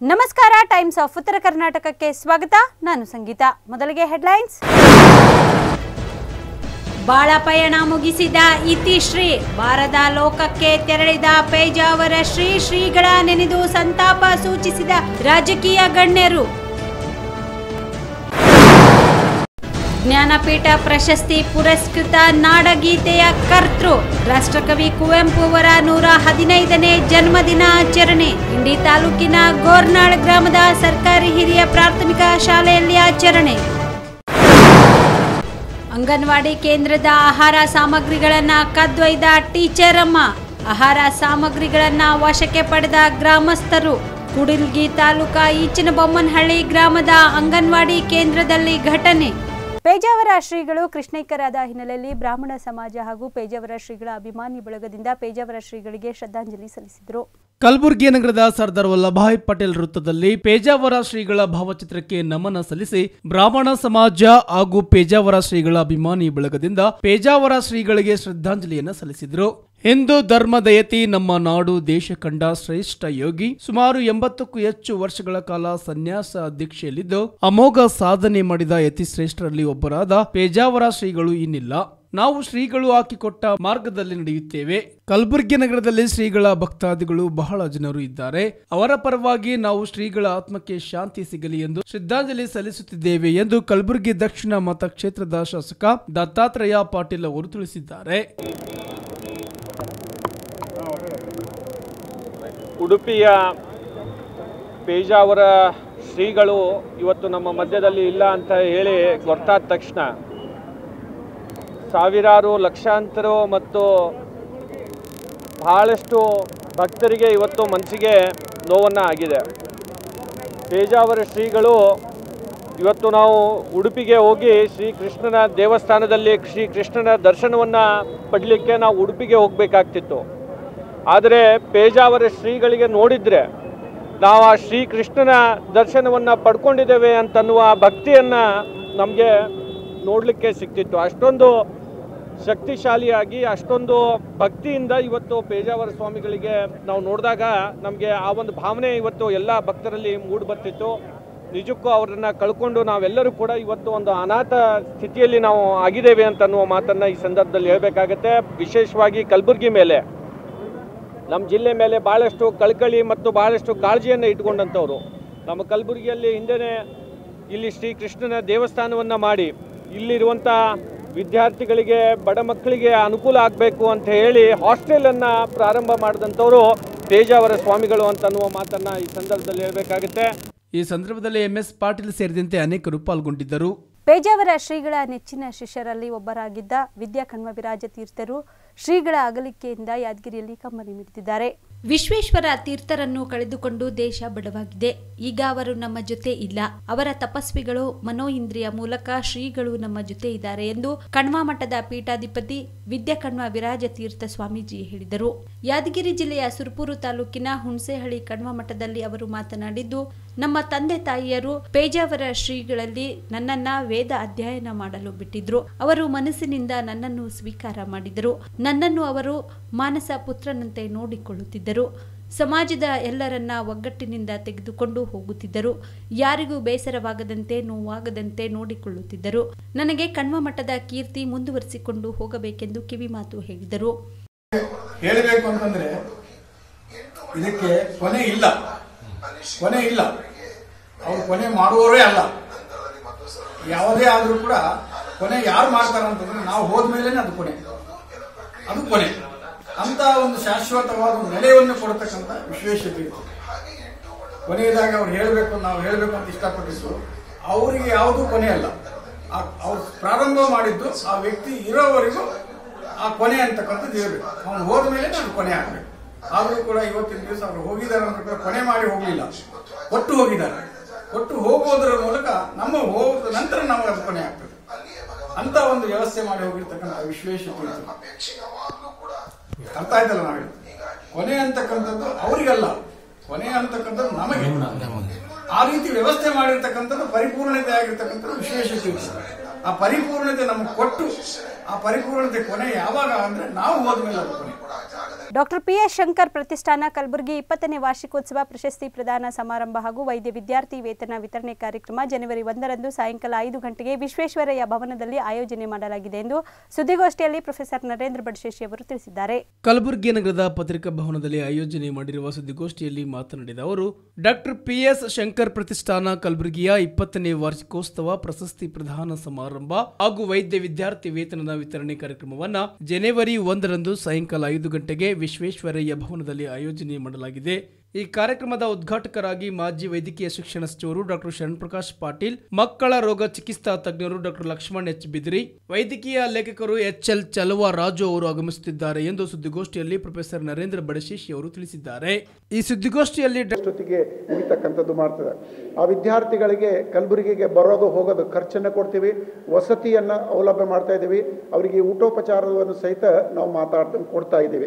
ನಮಸ್ಕಾರ times of ಉತ್ತರ ಕರ್ನಾಟಕಕ್ಕೆ ಸ್ವಾಗತ ನಾನು ಸಂಗೀತ ಮೊದಲಿಗೆ ಹೆಡ್ಲೈನ್ಸ್ ಬಾಳ ಪಯಣ ಮುಗಿಸಿದ ಇತಿಶ್ರೀ ಬಾರದ ಲೋಕಕ್ಕೆ ತೆರಳಿದ ಪೇಜಾವರ ಶ್ರೀ ಶ್ರೀಗಳ ನೆನೆದು ಸಂತಾಪ ಸೂಚಿಸಿದ ರಾಜಕೀಯ ಗಣ್ಯರು ಜ್ಞಾನಪೀಠ ಪ್ರಶಸ್ತಿ ಪುರಸ್ಕೃತ ನಾಡಗೀತೆಯ ಕರ್ತೃ ರಾಷ್ಟ್ರಕವಿ ಕುವೆಂಪು ಅವರ ನೂರ ಹದಿನೈದನೇ ಜನ್ಮದಿನಾಚರಣೆ ಇಂಡಿ ತಾಲೂಕಿನ ಗೋರ್ನಾಳ್ ಗ್ರಾಮದ ಸರ್ಕಾರಿ ಹಿರಿಯ ಪ್ರಾಥಮಿಕ ಶಾಲೆಯಲ್ಲಿ ಆಚರಣೆ ಅಂಗನವಾಡಿ ಕೇಂದ್ರದ ಆಹಾರ ಸಾಮಗ್ರಿಗಳನ್ನ ಕದ್ದೊಯ್ದ ಟೀಚರ್ ಅಮ್ಮ ಆಹಾರ ಸಾಮಗ್ರಿಗಳನ್ನ ವಶಕ್ಕೆ ಪಡೆದ ಗ್ರಾಮಸ್ಥರು ಕುಡಿಲ್ಗಿ ತಾಲೂಕಾ ಈಚನಬೊಮ್ಮನಹಳ್ಳಿ ಗ್ರಾಮದ ಅಂಗನವಾಡಿ ಕೇಂದ್ರದಲ್ಲಿ ಘಟನೆ ಪೇಜಾವರ ಶ್ರೀಗಳು ಕೃಷ್ಣೈಕ್ಯರಾದ ಹಿನ್ನೆಲೆಯಲ್ಲಿ ಬ್ರಾಹ್ಮಣ ಸಮಾಜ ಹಾಗೂ ಪೇಜಾವರ ಶ್ರೀಗಳ ಅಭಿಮಾನಿ ಬಳಗದಿಂದ ಪೇಜಾವರ ಶ್ರೀಗಳಿಗೆ ಶ್ರದ್ಧಾಂಜಲಿ ಸಲ್ಲಿಸಿದರು ಕಲಬುರಗಿ ನಗರದ ಸರ್ದಾರ್ ವಲ್ಲಭಾಯ್ ಪಟೇಲ್ ವೃತ್ತದಲ್ಲಿ ಪೇಜಾವರ ಶ್ರೀಗಳ ಭಾವಚಿತ್ರಕ್ಕೆ ನಮನ ಸಲ್ಲಿಸಿ ಬ್ರಾಹ್ಮಣ ಸಮಾಜ ಹಾಗೂ ಪೇಜಾವರ ಶ್ರೀಗಳ ಅಭಿಮಾನಿ ಬಳಗದಿಂದ ಪೇಜಾವರ ಶ್ರೀಗಳಿಗೆ ಶ್ರದ್ಧಾಂಜಲಿಯನ್ನು ಸಲ್ಲಿಸಿದರು ಹಿಂದೂ ಧರ್ಮದಯತಿ ನಮ್ಮ ನಾಡು ದೇಶ ಕಂಡ ಶ್ರೇಷ್ಠ ಯೋಗಿ ಸುಮಾರು ಎಂಬತ್ತಕ್ಕೂ ಹೆಚ್ಚು ವರ್ಷಗಳ ಕಾಲ ಸನ್ಯಾಸ ದೀಕ್ಷೆಯಲ್ಲಿದ್ದು ಅಮೋಘ ಸಾಧನೆ ಮಾಡಿದ ಯತಿ ಶ್ರೇಷ್ಠರಲ್ಲಿ ಒಬ್ಬರಾದ ಪೇಜಾವರ ಶ್ರೀಗಳು ಇನ್ನಿಲ್ಲ ನಾವು ಶ್ರೀಗಳು ಹಾಕಿಕೊಟ್ಟ ಮಾರ್ಗದಲ್ಲಿ ನಡೆಯುತ್ತೇವೆ ಕಲಬುರಗಿ ನಗರದಲ್ಲಿ ಶ್ರೀಗಳ ಭಕ್ತಾದಿಗಳು ಬಹಳ ಜನರು ಇದ್ದಾರೆ ಅವರ ಪರವಾಗಿ ನಾವು ಶ್ರೀಗಳ ಆತ್ಮಕ್ಕೆ ಶಾಂತಿ ಸಿಗಲಿ ಎಂದು ಶ್ರದ್ಧಾಂಜಲಿ ಸಲ್ಲಿಸುತ್ತಿದ್ದೇವೆ ಎಂದು ಕಲಬುರಗಿ ದಕ್ಷಿಣ ಮತಕ್ಷೇತ್ರದ ಶಾಸಕ ದತ್ತಾತ್ರೇಯ ಪಾಟೀಲ್ ಅವರು ತಿಳಿಸಿದ್ದಾರೆ ಉಡುಪಿಯ ಪೇಜಾವರ ಶ್ರೀಗಳು ಇವತ್ತು ನಮ್ಮ ಮಧ್ಯದಲ್ಲಿ ಇಲ್ಲ ಅಂತ ಹೇಳಿ ಗೊತ್ತಾದ ತಕ್ಷಣ ಸಾವಿರಾರು ಲಕ್ಷಾಂತರ ಮತ್ತು ಬಹಳಷ್ಟು ಭಕ್ತರಿಗೆ ಇವತ್ತು ಮನಸ್ಸಿಗೆ ನೋವನ್ನು ಆಗಿದೆ ಪೇಜಾವರ ಶ್ರೀಗಳು ಇವತ್ತು ನಾವು ಉಡುಪಿಗೆ ಹೋಗಿ ಶ್ರೀ ಕೃಷ್ಣನ ದೇವಸ್ಥಾನದಲ್ಲಿ ಶ್ರೀ ಕೃಷ್ಣನ ದರ್ಶನವನ್ನು ಪಡಲಿಕ್ಕೆ ನಾವು ಉಡುಪಿಗೆ ಹೋಗಬೇಕಾಗ್ತಿತ್ತು ಆದರೆ ಪೇಜಾವರ ಶ್ರೀಗಳಿಗೆ ನೋಡಿದರೆ ನಾವು ಆ ಶ್ರೀ ಕೃಷ್ಣನ ದರ್ಶನವನ್ನು ಪಡ್ಕೊಂಡಿದ್ದೇವೆ ಅಂತನ್ನುವ ಭಕ್ತಿಯನ್ನು ನಮಗೆ ನೋಡಲಿಕ್ಕೆ ಸಿಕ್ತಿತ್ತು ಅಷ್ಟೊಂದು ಶಕ್ತಿಶಾಲಿಯಾಗಿ ಅಷ್ಟೊಂದು ಭಕ್ತಿಯಿಂದ ಇವತ್ತು ಪೇಜಾವರ ಸ್ವಾಮಿಗಳಿಗೆ ನಾವು ನೋಡಿದಾಗ ನಮಗೆ ಆ ಒಂದು ಭಾವನೆ ಇವತ್ತು ಎಲ್ಲ ಭಕ್ತರಲ್ಲಿ ಮೂಡಿ ಬರ್ತಿತ್ತು ನಿಜಕ್ಕೂ ಅವರನ್ನು ಕಳ್ಕೊಂಡು ನಾವೆಲ್ಲರೂ ಕೂಡ ಇವತ್ತು ಒಂದು ಅನಾಥ ಸ್ಥಿತಿಯಲ್ಲಿ ನಾವು ಆಗಿದ್ದೇವೆ ಅಂತನ್ನುವ ಮಾತನ್ನು ಈ ಸಂದರ್ಭದಲ್ಲಿ ಹೇಳಬೇಕಾಗತ್ತೆ ವಿಶೇಷವಾಗಿ ಕಲಬುರಗಿ ಮೇಲೆ ನಮ್ಮ ಜಿಲ್ಲೆ ಮೇಲೆ ಭಾಳಷ್ಟು ಕಳಕಳಿ ಮತ್ತು ಭಾಳಷ್ಟು ಕಾಳಜಿಯನ್ನು ಇಟ್ಕೊಂಡಂಥವ್ರು ನಮ್ಮ ಕಲಬುರಗಿಯಲ್ಲಿ ಹಿಂದೆನೇ ಇಲ್ಲಿ ಶ್ರೀ ಕೃಷ್ಣನ ದೇವಸ್ಥಾನವನ್ನು ಮಾಡಿ ಇಲ್ಲಿರುವಂಥ ವಿದ್ಯಾರ್ಥಿಗಳಿಗೆ ಬಡ ಮಕ್ಕಳಿಗೆ ಅನುಕೂಲ ಆಗಬೇಕು ಅಂತ ಹೇಳಿ ಹಾಸ್ಟೆಲನ್ನು ಪ್ರಾರಂಭ ಮಾಡಿದಂಥವರು ತೇಜಾವರ ಸ್ವಾಮಿಗಳು ಅಂತನ್ನುವ ಮಾತನ್ನು ಈ ಸಂದರ್ಭದಲ್ಲಿ ಹೇಳಬೇಕಾಗುತ್ತೆ ಈ ಸಂದರ್ಭದಲ್ಲಿ ಎಂಎಸ್ ಪಾಟೀಲ್ ಸೇರಿದಂತೆ ಅನೇಕರು ಪಾಲ್ಗೊಂಡಿದ್ದರು ಪೇಜಾವರ ಶ್ರೀಗಳ ನೆಚ್ಚಿನ ಶಿಷ್ಯರಲ್ಲಿ ಒಬ್ಬರಾಗಿದ್ದ ವಿದ್ಯಾ ಕಣ್ವವಿರಾಜ ತೀರ್ಥರು ಶ್ರೀಗಳ ಅಗಲಿಕೆಯಿಂದ ಯಾದಗಿರಿಯಲ್ಲಿ ಕಮ್ಮನಿ ಮಿಡಿದಿದ್ದಾರೆ ವಿಶ್ವೇಶ್ವರ ತೀರ್ಥರನ್ನು ಕಳೆದುಕೊಂಡು ದೇಶ ಬಡವಾಗಿದೆ ಈಗ ಅವರು ನಮ್ಮ ಜೊತೆ ಇಲ್ಲ ಅವರ ತಪಸ್ವಿಗಳು ಮನೋಇಂದ್ರಿಯ ಮೂಲಕ ಶ್ರೀಗಳು ನಮ್ಮ ಜೊತೆ ಇದ್ದಾರೆ ಎಂದು ಕಣ್ವ ಮಠದ ಪೀಠಾಧಿಪತಿ ವಿದ್ಯಾ ಕಣ್ವ ವಿರಾಜ ತೀರ್ಥ ಸ್ವಾಮೀಜಿ ಹೇಳಿದರು ಯಾದಗಿರಿ ಜಿಲ್ಲೆಯ ಸುರಪೂರು ತಾಲೂಕಿನ ಹುಣಸೆಹಳ್ಳಿ ಕಣ್ವ ಮಠದಲ್ಲಿ ಅವರು ಮಾತನಾಡಿದ್ದು ನಮ್ಮ ತಂದೆ ತಾಯಿಯರು ಪೇಜಾವರ ಶ್ರೀಗಳಲ್ಲಿ ನನ್ನನ್ನ ವೇದ ಅಧ್ಯಯನ ಮಾಡಲು ಬಿಟ್ಟಿದ್ರು ಅವರು ಮನಸ್ಸಿನಿಂದ ನನ್ನನ್ನು ಸ್ವೀಕಾರ ಮಾಡಿದರು ನನ್ನನ್ನು ಅವರು ಮಾನಸ ಪುತ್ರನಂತೆ ನೋಡಿಕೊಳ್ಳುತ್ತಿದ್ದರು ಸಮಾಜದ ಎಲ್ಲರನ್ನ ಒಗ್ಗಟ್ಟಿನಿಂದ ತೆಗೆದುಕೊಂಡು ಹೋಗುತ್ತಿದ್ದರು ಯಾರಿಗೂ ಬೇಸರವಾಗದಂತೆ ನೋವಾಗದಂತೆ ನೋಡಿಕೊಳ್ಳುತ್ತಿದ್ದರು ನನಗೆ ಕಣ್ವ ಮಠದ ಕೀರ್ತಿ ಮುಂದುವರಿಸಿಕೊಂಡು ಹೋಗಬೇಕೆಂದು ಕಿವಿಮಾತು ಹೇಳಿದರು ಹೇಳಬೇಕು ಅಂತಂದ್ರೆ ಇದಕ್ಕೆ ಕೊನೆ ಇಲ್ಲ ಕೊನೆ ಇಲ್ಲ ಅವ್ರು ಕೊನೆ ಮಾಡುವವರೇ ಅಲ್ಲ ಯಾವುದೇ ಆದ್ರೂ ಕೂಡ ಕೊನೆ ಯಾರು ಮಾಡ್ತಾರ ಅಂತಂದ್ರೆ ನಾವು ಹೋದ್ಮೇಲೆ ಅದು ಕೊನೆ ಅದು ಕೊನೆ ಅಂತ ಒಂದು ಶಾಶ್ವತವಾದ ಒಂದು ನೆಲೆಯನ್ನು ಕೊಡತಕ್ಕಂಥ ವಿಶ್ವೇಶ್ವರ ತೀರ್ಥ ಕೊನೆಯದಾಗಿ ಅವ್ರು ಹೇಳಬೇಕು ನಾವು ಹೇಳಬೇಕು ಅಂತ ಇಷ್ಟಪಟ್ಟಿದ್ದು ಅವರಿಗೆ ಯಾವುದೂ ಕೊನೆ ಅಲ್ಲ ಆ- ಅವ್ರು ಪ್ರಾರಂಭ ಮಾಡಿದ್ದು ಆ ವ್ಯಕ್ತಿ ಇರೋವರೆಗೂ ಆ ಕೊನೆ ಅಂತಕ್ಕಂಥದ್ದು ಇರಬೇಕು ಅವನು ಹೋದ ಮೇಲೆ ಅದು ಕೊನೆ ಆಗಬೇಕು ಆದರೂ ಕೂಡ ಇವತ್ತಿನ ದಿವಸ ಅವರು ಹೋಗಿದ್ದಾರೆ ಅಂದ್ರೆ ಕೂಡ ಕೊನೆ ಮಾಡಿ ಹೋಗಲಿಲ್ಲ ಒಟ್ಟು ಹೋಗಿದ್ದಾರೆ ಒಟ್ಟು ಹೋಗೋದ್ರ ಮೂಲಕ ನಮ್ಮ ಹೋದ ನಂತರ ನಮಗೆ ಅದು ಕೊನೆ ಆಗ್ತದೆ ಅಂತ ಒಂದು ವ್ಯವಸ್ಥೆ ಮಾಡಿ ಹೋಗಿರ್ತಕ್ಕಂಥ ವಿಶ್ವೇಶ್ವರ ತೀರ್ಥ ಅರ್ಥ ಆಯ್ತಲ್ಲ ನಾವು ಹೇಳೋದು? ಕೊನೆ ಅಂತಕ್ಕಂಥದ್ದು ಅವರಿಗಲ್ಲ ಕೊನೆ ಅಂತಕ್ಕಂಥದ್ದು ನಮಗೆ ಆ ರೀತಿ ವ್ಯವಸ್ಥೆ ಮಾಡಿರ್ತಕ್ಕಂಥದ್ದು ಪರಿಪೂರ್ಣತೆ ಆಗಿರ್ತಕ್ಕಂಥದ್ದು ವಿಶ್ವೇಶ್ವರ ತೀರ್ಥ ಆ ಪರಿಪೂರ್ಣತೆ ನಮಗೆ ಕೊಟ್ಟು ಆ ಪರಿಪೂರ್ಣತೆ ಕೊನೆ ಯಾವಾಗ ಅಂದ್ರೆ ನಾವು ಹೋದ್ಮೇಲೆ ಅದು ಕೊನೆ ಡಾಕ್ಟರ್ ಪಿ ಎಸ್ ಶಂಕರ್ ಪ್ರತಿಷ್ಠಾನ ಕಲಬುರಗಿ ಇಪ್ಪತ್ತನೇ ವಾರ್ಷಿಕೋತ್ಸವ ಪ್ರಶಸ್ತಿ ಪ್ರದಾನ ಸಮಾರಂಭ ಹಾಗೂ ವೈದ್ಯ ವಿದ್ಯಾರ್ಥಿ ವೇತನ ವಿತರಣೆ ಕಾರ್ಯಕ್ರಮ ಜನವರಿ ಒಂದರಂದು ಸಾಯಂಕಾಲ ಐದು ಗಂಟೆಗೆ ವಿಶ್ವೇಶ್ವರಯ್ಯ ಭವನದಲ್ಲಿ ಆಯೋಜನೆ ಮಾಡಲಾಗಿದೆ ಎಂದು ಸುದ್ದಿಗೋಷ್ಠಿಯಲ್ಲಿ ಪ್ರೊಫೆಸರ್ ನರೇಂದ್ರ ಬಡಶೇಷಿ ಅವರು ತಿಳಿಸಿದ್ದಾರೆ ಕಲಬುರಗಿ ನಗರದ ಪತ್ರಿಕಾ ಭವನದಲ್ಲಿ ಆಯೋಜನೆ ಮಾಡಿರುವ ಸುದ್ದಿಗೋಷ್ಠಿಯಲ್ಲಿ ಮಾತನಾಡಿದ ಅವರು ಡಾಕ್ಟರ್ ಪಿ ಎಸ್ ಶಂಕರ್ ಪ್ರತಿಷ್ಠಾನ ಕಲಬುರಗಿಯ ಇಪ್ಪತ್ತನೇ ವಾರ್ಷಿಕೋತ್ಸವ ಪ್ರಶಸ್ತಿ ಪ್ರದಾನ ಸಮಾರಂಭ ಹಾಗೂ ವೈದ್ಯ ವಿದ್ಯಾರ್ಥಿ ವೇತನದ ವಿತರಣೆ ಕಾರ್ಯಕ್ರಮವನ್ನ ಜನವರಿ ಒಂದರಂದು ಸಾಯಂಕಾಲ ಐದು ಗಂಟೆಗೆ ವಿಶ್ವೇಶ್ವರಯ್ಯ ಭವನದಲ್ಲಿ ಆಯೋಜನೆ ಮಾಡಲಾಗಿದೆ ಈ ಕಾರ್ಯಕ್ರಮದ ಉದ್ಘಾಟಕರಾಗಿ ಮಾಜಿ ವೈದ್ಯಕೀಯ ಶಿಕ್ಷಣ ಸಚಿವರು ಡಾಕ್ಟರ್ ಶರಣ್ ಪ್ರಕಾಶ್ ಪಾಟೀಲ್ ಮಕ್ಕಳ ರೋಗ ಚಿಕಿತ್ಸಾ ತಜ್ಞರು ಡಾಕ್ಟರ್ ಲಕ್ಷ್ಮಣ್ ಎಚ್ ಬಿದ್ರಿ ವೈದ್ಯಕೀಯ ಲೇಖಕರು ಎಚ್ ಎಲ್ ಚಲುವ ರಾಜು ಅವರು ಆಗಮಿಸುತ್ತಿದ್ದಾರೆ ಎಂದು ಸುದ್ದಿಗೋಷ್ಠಿಯಲ್ಲಿ ಪ್ರೊಫೆಸರ್ ನರೇಂದ್ರ ಬಡಶೇಷಿ ಅವರು ತಿಳಿಸಿದ್ದಾರೆ ಈ ಸುದ್ದಿಗೋಷ್ಠಿಯಲ್ಲಿ ಡಾ- ಅಷ್ಟೊತ್ತಿಗೆ ಮುಗಿತಕ್ಕಂಥದ್ದು ಮಾಡ್ತದೆ ಆ ವಿದ್ಯಾರ್ಥಿಗಳಿಗೆ ಕಲಬುರಗಿಗೆ ಬರೋದು ಹೋಗೋದು ಖರ್ಚನ್ನು ಕೊಡ್ತೀವಿ ವಸತಿಯನ್ನು ಅವಲಂಬನೆ ಮಾಡ್ತಾ ಇದ್ದೀವಿ ಅವರಿಗೆ ಊಟೋಪಚಾರವನ್ನು ಸಹಿತ ನಾವು ಮಾತಾಡ್ತಾ ಕೊಡ್ತಾ ಇದ್ದೀವಿ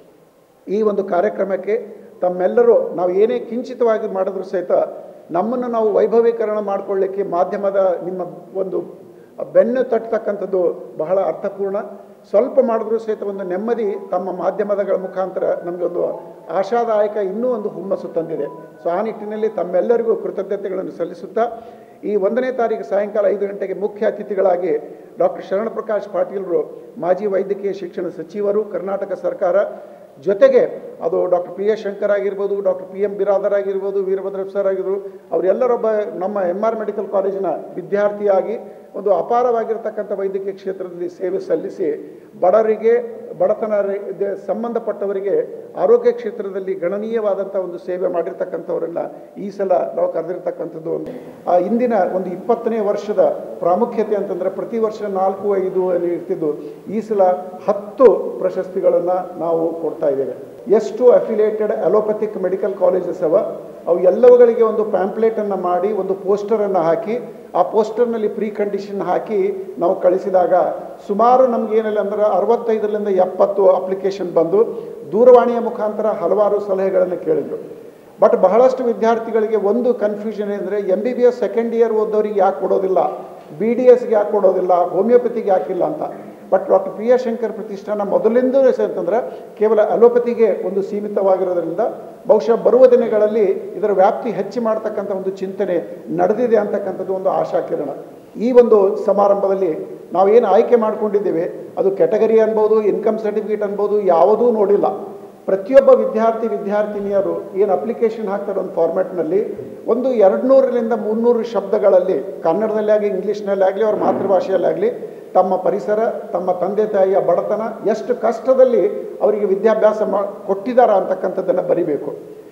ಈ ಒಂದು ಕಾರ್ಯಕ್ರಮಕ್ಕೆ ತಮ್ಮೆಲ್ಲರೂ ನಾವು ಏನೇ ಕಿಂಚಿತವಾಗಿ ಮಾಡಿದ್ರು ಸಹಿತ ನಮ್ಮನ್ನು ನಾವು ವೈಭವೀಕರಣ ಮಾಡಿಕೊಳ್ಳಿಕ್ಕೆ ಮಾಧ್ಯಮದ ನಿಮ್ಮ ಒಂದು ಬೆನ್ನು ತಟ್ಟತಕ್ಕಂಥದ್ದು ಬಹಳ ಅರ್ಥಪೂರ್ಣ ಸ್ವಲ್ಪ ಮಾಡಿದ್ರೂ ಸಹಿತ ಒಂದು ನೆಮ್ಮದಿ ತಮ್ಮ ಮಾಧ್ಯಮದಗಳ ಮುಖಾಂತರ ನಮಗೆ ಒಂದು ಆಶಾದಾಯಕ ಇನ್ನೂ ಒಂದು ಹುಮ್ಮಸ್ಸು ತಂದಿದೆ ಸೊ ಆ ನಿಟ್ಟಿನಲ್ಲಿ ತಮ್ಮೆಲ್ಲರಿಗೂ ಕೃತಜ್ಞತೆಗಳನ್ನು ಸಲ್ಲಿಸುತ್ತಾ ಈ ಒಂದನೇ ತಾರೀಕು ಸಾಯಂಕಾಲ ಐದು ಗಂಟೆಗೆ ಮುಖ್ಯ ಅತಿಥಿಗಳಾಗಿ ಡಾಕ್ಟರ್ ಶರಣ ಪ್ರಕಾಶ್ ಪಾಟೀಲ್ರು ಮಾಜಿ ವೈದ್ಯಕೀಯ ಶಿಕ್ಷಣ ಸಚಿವರು ಕರ್ನಾಟಕ ಸರ್ಕಾರ ಜೊತೆಗೆ ಅದು ಡಾಕ್ಟರ್ ಪಿ ಎಸ್ ಶಂಕರ್ ಆಗಿರ್ಬೋದು ಡಾಕ್ಟರ್ ಪಿ ಎಂ ಬಿರಾದರ್ ಆಗಿರ್ಬೋದು ವೀರಭದ್ರ ಸರ್ ಆಗಿರ್ಬೋದು ಅವರೆಲ್ಲರೊಬ್ಬ ನಮ್ಮ ಎಮ್ ಆರ್ ಮೆಡಿಕಲ್ ಕಾಲೇಜಿನ ವಿದ್ಯಾರ್ಥಿಯಾಗಿ ಒಂದು ಅಪಾರವಾಗಿರ್ತಕ್ಕಂಥ ವೈದ್ಯಕೀಯ ಕ್ಷೇತ್ರದಲ್ಲಿ ಸೇವೆ ಸಲ್ಲಿಸಿ ಬಡವರಿಗೆ ಬಡತನ ರೇ- ದೆ- ಸಂಬಂಧಪಟ್ಟವರಿಗೆ ಆರೋಗ್ಯ ಕ್ಷೇತ್ರದಲ್ಲಿ ಗಣನೀಯವಾದಂಥ ಒಂದು ಸೇವೆ ಮಾಡಿರ್ತಕ್ಕಂಥವರನ್ನ ಈ ಸಲ ನಾವು ಕರೆದಿರ್ತಕ್ಕಂಥದ್ದು ಒಂದು ಆ ಇಂದಿನ ಒಂದು ಇಪ್ಪತ್ತನೇ ವರ್ಷದ ಪ್ರಾಮುಖ್ಯತೆ ಅಂತಂದರೆ ಪ್ರತಿ ವರ್ಷ ನಾಲ್ಕು ಐದು ಅಲ್ಲಿ ಇರ್ತಿದ್ದು ಈ ಸಲ ಹತ್ತು ಪ್ರಶಸ್ತಿಗಳನ್ನು ನಾವು ಕೊಡ್ತಾ ಇದ್ದೇವೆ ಎಷ್ಟು ಅಫಿಲಿಯೇಟೆಡ್ ಅಲೋಪತಿಕ್ ಮೆಡಿಕಲ್ ಕಾಲೇಜಸ್ ಅವ ಅವು ಎಲ್ಲವುಗಳಿಗೆ ಒಂದು ಪ್ಯಾಂಪ್ಲೆಟನ್ನು ಮಾಡಿ ಒಂದು ಪೋಸ್ಟರನ್ನು ಹಾಕಿ ಆ ಪೋಸ್ಟರ್ನಲ್ಲಿ ಪ್ರೀ ಕಂಡೀಷನ್ ಹಾಕಿ ನಾವು ಕಳಿಸಿದಾಗ ಸುಮಾರು ನಮಗೇನಿಲ್ಲ ಅಂದ್ರೆ ಅರವತ್ತೈದರಿಂದ ಎಪ್ಪತ್ತು ಅಪ್ಲಿಕೇಶನ್ ಬಂದು ದೂರವಾಣಿಯ ಮುಖಾಂತರ ಹಲವಾರು ಸಲಹೆಗಳನ್ನು ಕೇಳಿದರು ಬಟ್ ಬಹಳಷ್ಟು ವಿದ್ಯಾರ್ಥಿಗಳಿಗೆ ಒಂದು ಕನ್ಫ್ಯೂಷನ್ ಏನಂದರೆ M B B S second year ಓದೋರಿಗೆ ಯಾಕೆ ಕೊಡೋದಿಲ್ಲ ಬಿ ಡಿ ಎಸ್ಗೆ ಯಾಕೆ ಕೊಡೋದಿಲ್ಲ ಹೋಮಿಯೋಪತಿಗೆ ಯಾಕಿಲ್ಲ ಅಂತ but doctor P S Shankar Pratishthana ಮೊದಲಿಂದ ಅಂತಂದ್ರೆ ಕೇವಲ ಅಲೋಪತಿಗೆ ಒಂದು ಸೀಮಿತವಾಗಿರೋದ್ರಿಂದ ಬಹುಶಃ ಬರುವ ದಿನಗಳಲ್ಲಿ ಇದರ ವ್ಯಾಪ್ತಿ ಹೆಚ್ಚು ಮಾಡ್ತಕ್ಕಂಥ ಒಂದು ಚಿಂತನೆ ನಡೆದಿದೆ ಅಂತಕ್ಕಂಥದ್ದು ಒಂದು ಆಶಾಕಿರಣ ಈ ಒಂದು ಸಮಾರಂಭದಲ್ಲಿ ನಾವೇನು ಆಯ್ಕೆ ಮಾಡ್ಕೊಂಡಿದ್ದೇವೆ ಅದು ಕೆಟಗರಿ ಅನ್ಬೋದು ಇನ್ಕಮ್ ಸರ್ಟಿಫಿಕೇಟ್ ಅನ್ಬೋದು ಯಾವುದೂ ನೋಡಿಲ್ಲ ಪ್ರತಿಯೊಬ್ಬ ವಿದ್ಯಾರ್ಥಿ ವಿದ್ಯಾರ್ಥಿನಿಯರು ಏನು ಅಪ್ಲಿಕೇಶನ್ ಹಾಕ್ತಾರೆ ಒಂದು ಫಾರ್ಮ್ಯಾಟ್ನಲ್ಲಿ ಒಂದು ಎರಡು ನೂರರಿಂದ ಮುನ್ನೂರು ಶಬ್ದಗಳಲ್ಲಿ ಕನ್ನಡದಲ್ಲಿ ಆಗಲಿ ಇಂಗ್ಲೀಷ್ನಲ್ಲಿ ಆಗಲಿ ಅವ್ರ ಮಾತೃಭಾಷೆಯಲ್ಲಿ ಆಗಲಿ ತಮ್ಮ ಪರಿಸರ ತಮ್ಮ ತಂದೆ ತಾಯಿಯ ಬಡತನ ಎಷ್ಟು ಕಷ್ಟದಲ್ಲಿ ಅವರಿಗೆ ವಿದ್ಯಾಭ್ಯಾಸ ಮಾ ಕೊಟ್ಟಿದ್ದಾರ ಅಂತಕ್ಕಂಥದ್ದನ್ನು ಬರಿಬೇಕು